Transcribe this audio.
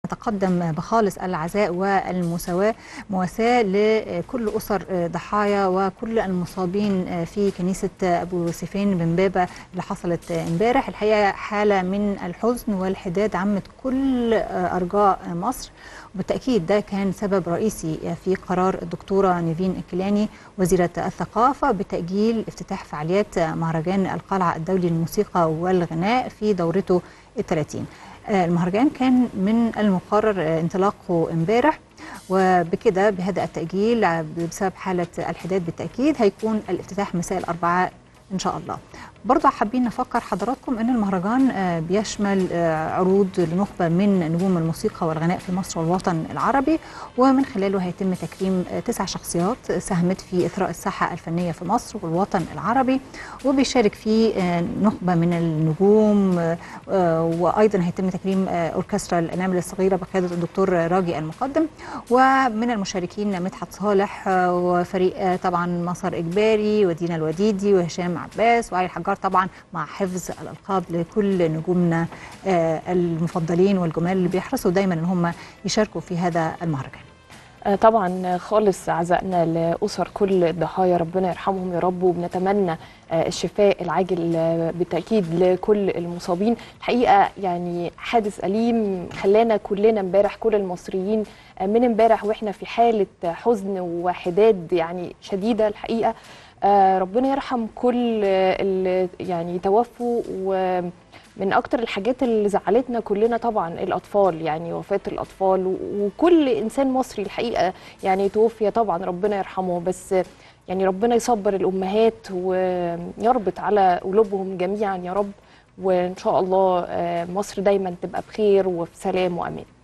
نتقدم بخالص العزاء والمساواة مواساة لكل أسر ضحايا وكل المصابين في كنيسة أبو سيفين بن بابا اللي حصلت امبارح الحقيقة حالة من الحزن والحداد عمت كل أرجاء مصر وبالتأكيد ده كان سبب رئيسي في قرار الدكتورة نيفين الكيلاني وزيرة الثقافة بتأجيل افتتاح فعاليات مهرجان القلعة الدولي للموسيقى والغناء في دورته الثلاثين المهرجان كان من المقرر انطلاقه امبارح وبكده بهذا التأجيل بسبب حالة الحداد بالتأكيد هيكون الافتتاح مساء الأربعاء إن شاء الله برضه حابين نفكر حضراتكم ان المهرجان بيشمل عروض لنخبه من نجوم الموسيقى والغناء في مصر والوطن العربي ومن خلاله هيتم تكريم تسع شخصيات ساهمت في اثراء الساحه الفنيه في مصر والوطن العربي وبيشارك فيه نخبه من النجوم وايضا هيتم تكريم اوركسترا الانامل الصغيره بقياده الدكتور راجي المقدم ومن المشاركين مدحت صالح وفريق طبعا مسار اجباري ودينا الوديدي وهشام عباس وعلي الحجار طبعا مع حفظ الالقاب لكل نجومنا المفضلين والجمال اللي بيحرصوا دايما ان هم يشاركوا في هذا المهرجان طبعا خالص عزائنا لاسر كل الضحايا ربنا يرحمهم يا رب وبنتمنى الشفاء العاجل بالتاكيد لكل المصابين الحقيقه يعني حادث اليم خلانا كلنا امبارح كل المصريين من امبارح واحنا في حاله حزن وحداد يعني شديده الحقيقه ربنا يرحم كل اللي يعني توفوا ومن اكتر الحاجات اللي زعلتنا كلنا طبعا الاطفال يعني وفاه الاطفال وكل انسان مصري الحقيقه يعني توفي طبعا ربنا يرحمه بس يعني ربنا يصبر الامهات ويربط على قلوبهم جميعا يا رب وان شاء الله مصر دايما تبقى بخير وفي سلام وامان